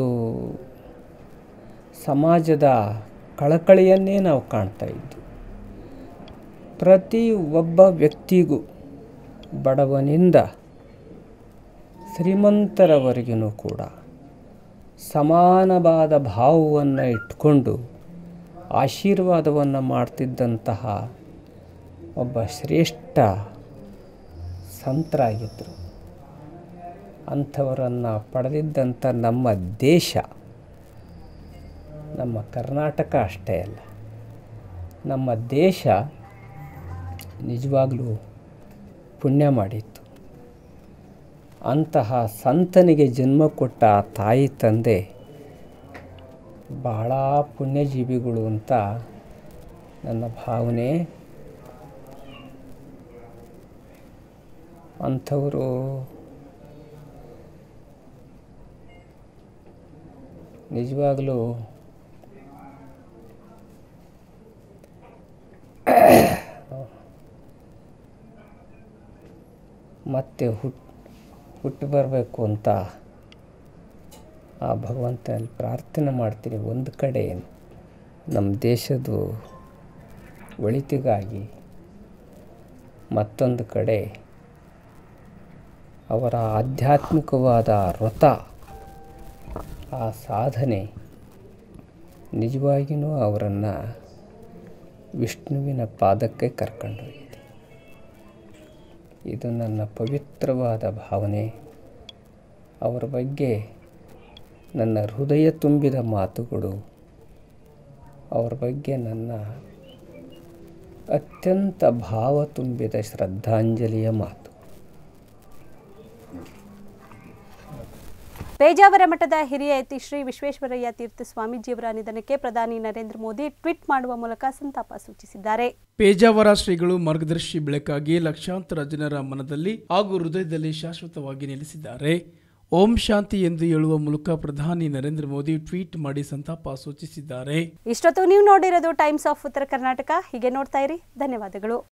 ಸಮಾಜದ ಕಳಕಳಿಯನ್ನೇ ನಾವು ಕಾಣ್ತಾ ಇದ್ವಿ ಪ್ರತಿ ಒಬ್ಬ ವ್ಯಕ್ತಿಗೂ ಬಡವನಿಂದ ಶ್ರೀಮಂತರವರೆಗೂ ಕೂಡ ಸಮಾನವಾದ ಭಾವವನ್ನು ಇಟ್ಕೊಂಡು ಆಶೀರ್ವಾದವನ್ನು ಮಾಡ್ತಿದ್ದಂತಹ ಒಬ್ಬ ಶ್ರೇಷ್ಠ ಸಂತರಾಗಿದ್ದರು ಅಂಥವರನ್ನು ಪಡೆದಿದ್ದಂಥ ನಮ್ಮ ದೇಶ ನಮ್ಮ ಕರ್ನಾಟಕ ಅಷ್ಟೇ ಅಲ್ಲ ನಮ್ಮ ದೇಶ ನಿಜವಾಗಲೂ ಪುಣ್ಯ ಮಾಡಿತ್ತು ಅಂತಹ ಸಂತನಿಗೆ ಜನ್ಮ ಕೊಟ್ಟ ಆ ತಾಯಿ ತಂದೆ ಭಾಳ ಪುಣ್ಯಜೀವಿಗಳು ಅಂತ ನನ್ನ ಭಾವನೆ ಅಂಥವರು ನಿಜವಾಗಲೂ ಮತ್ತೆ ಹುಟ್ಟು ಹುಟ್ಟು ಬರಬೇಕು ಅಂತ ಆ ಭಗವಂತನಲ್ಲಿ ಪ್ರಾರ್ಥನೆ ಮಾಡ್ತೀನಿ ಒಂದು ಕಡೆ ನಮ್ಮ ದೇಶದ ಒಳಿತಿಗಾಗಿ ಮತ್ತೊಂದು ಕಡೆ ಅವರ ಆಧ್ಯಾತ್ಮಿಕವಾದ ವ್ರತ ಆ ಸಾಧನೆ ನಿಜವಾಗಿಯೂ ಅವರನ್ನು ವಿಷ್ಣುವಿನ ಪಾದಕ್ಕೆ ಕರ್ಕೊಂಡೋಗಿದೆ ಇದು ನನ್ನ ಪವಿತ್ರವಾದ ಭಾವನೆ ಅವರ ಬಗ್ಗೆ ನನ್ನ ಹೃದಯ ತುಂಬಿದ ಮಾತುಗಳು ಅವರ ಬಗ್ಗೆ ನನ್ನ ಅತ್ಯಂತ ಭಾವ ತುಂಬಿದ ಶ್ರದ್ಧಾಂಜಲಿಯ ಮಾತು ಪೇಜಾವರ ಮಠದ ಹಿರಿಯ ಯತಿ ಶ್ರೀ ವಿಶ್ವೇಶ್ವರಯ್ಯ ತೀರ್ಥ ಸ್ವಾಮೀಜಿಯವರ ನಿಧನಕ್ಕೆ ಪ್ರಧಾನಿ ನರೇಂದ್ರ ಮೋದಿ ಟ್ವೀಟ್ ಮಾಡುವ ಮೂಲಕ ಸಂತಾಪ ಸೂಚಿಸಿದ್ದಾರೆ ಪೇಜಾವರ ಶ್ರೀಗಳು ಮಾರ್ಗದರ್ಶಿ ಬೆಳಕಾಗಿ ಲಕ್ಷಾಂತರ ಜನರ ಮನದಲ್ಲಿ ಹಾಗೂ ಹೃದಯದಲ್ಲಿ ಶಾಶ್ವತವಾಗಿ ನೆಲೆಸಿದ್ದಾರೆ ಓಂ ಶಾಂತಿ ಎಂದು ಹೇಳುವ ಮೂಲಕ ಪ್ರಧಾನಿ ನರೇಂದ್ರ ಮೋದಿ ಟ್ವೀಟ್ ಮಾಡಿ ಸಂತಾಪ ಸೂಚಿಸಿದ್ದಾರೆ ಇಷ್ಟೊತ್ತು ನೀವು ನೋಡಿರೋದು ಟೈಮ್ಸ್ ಆಫ್ ಉತ್ತರ ಕರ್ನಾಟಕ ಹೀಗೆ ನೋಡ್ತಾ ಇರಿ ಧನ್ಯವಾದಗಳು